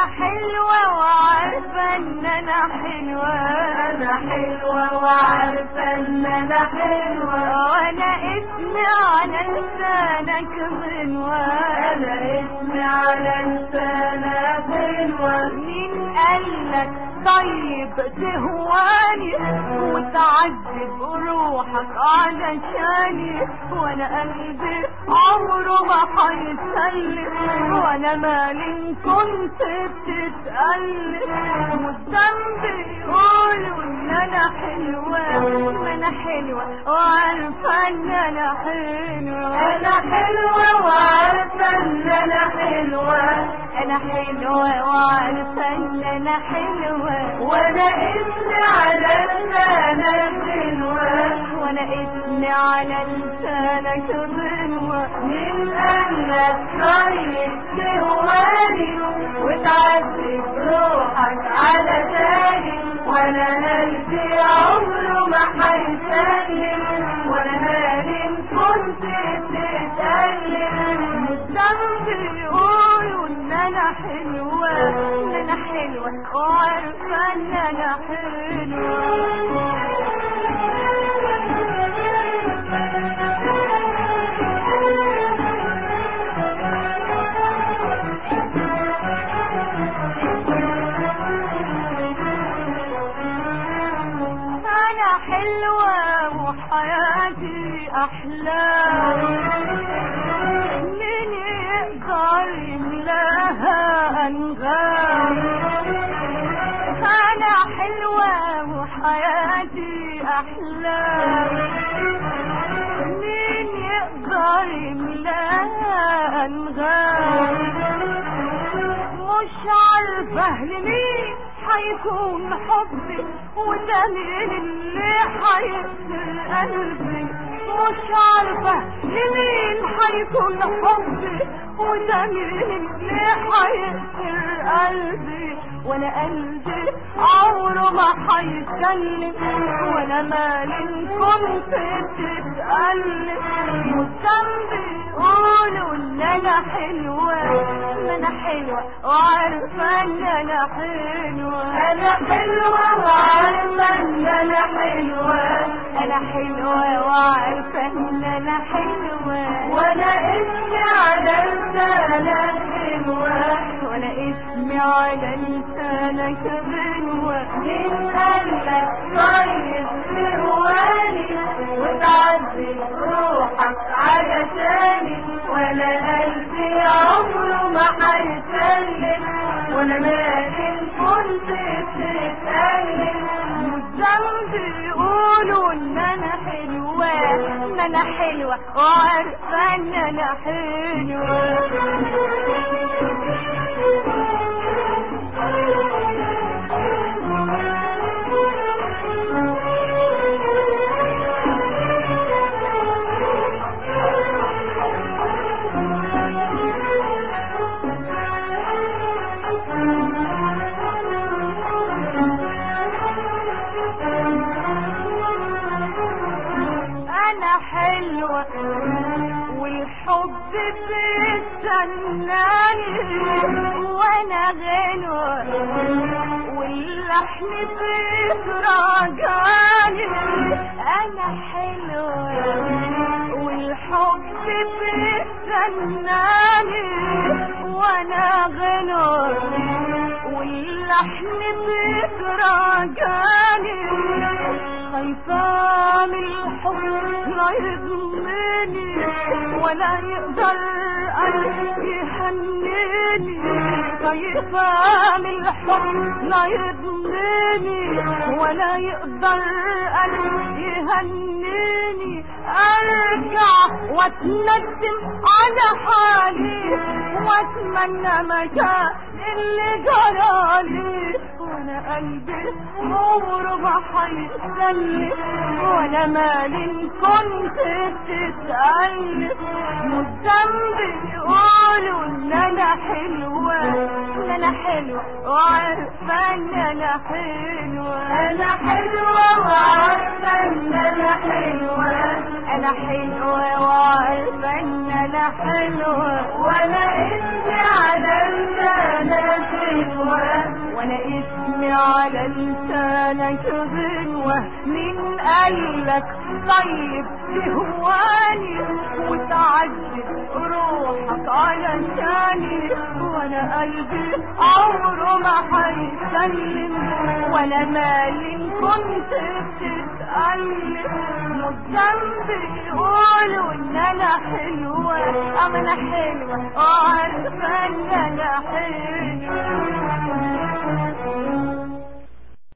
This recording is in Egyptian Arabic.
حلوة وعارفة ان انا حلوة انا حلوة وعارفة ان انا حلوة وانا اسمي على لسانك غنوة انا اسمي على لسانك حلوة مين قالك طيب تهواني وتعذب روحك علشاني وانا قلبي عمره ما هيسلم وانا مالي كنت بتتألم والذنب يقولوا ان انا حلوة ما انا حلوة وعارفة ان انا حلوة انا حلوة وعارفة ان انا حلوة انا حلوة وعارفة ان انا حلوة وانا اسمي على لسانك حلوة وانا اسمي على لسانك غنوة من انك طيب تهواني وتعذب روحك على تاني وانا قلبي عمره ما هيسلم وانا مالي كنت بتتألم الذنب يقولوا ان انا حلوة ان انا حلوة وعارفة ان انا انا حلوة وحياتي احلام من يقدر يملاها انغام انا حلوة وحياتي احلام مين يقدر يملاها انغام مش عارفة لمين حيكون حبي وده مين اللي حيكسر قلبي مش عارفة لمين حيكون حبي وده مين اللي حيكسر قلبي وانا قلبي عمره ما حيسلم وانا مالي كنت تتألم والذنب يقولوا ان انا حلوة ان انا حلوة وعارفة ان انا حلوة انا حلوة وعارفة ان انا حلوة انا حلوة وعارفة ان انا حلوة وانا اسمي على لسانك حلوة وانا اسمي على لسانك غنوة من قلبك طيب تهواني وتعذب روحك على تاني وانا قلبي عمره ما هيسلم وانا مالي كنت بتتألم والذنب يقولوا ان انا حلوة ان انا حلوة وعارفة ان انا حلوة انا حلوة والحب بيستناني وانا غنوة واللحن بيتراجعني انا حلوة والحب بيستناني وانا غنوة واللحن بيتراجعني خايفة من الحب لا يضمني ولا يقدر قلب يهنيني خايفة من الحب لا يضمني ولا يقدر قلب يهنيني ارجع واتندم على حالي واتمنى مكان اللي جرالي وانا قلبي عمره ما حيسلم وانا مالي كنت تتألم والذنب يقولوا ان انا حلوة ان انا حلوة وعارفة ان انا حلوة انا حلوة وعارفة ان انا حلوة انا حلوة وعارفة ان انا حلوة وانا اسمي على لسانك غنوة وانا اسمي على لسانك غنوة من قالك طيب تهواني وتعذب روحك علشاني وانا قلبي عمره ما هيسلم وانا مالي إن كنت بتتألم مش ذنبي يقولوا ان انا حلوة اما انا حلوة وعارفة ان انا حلوة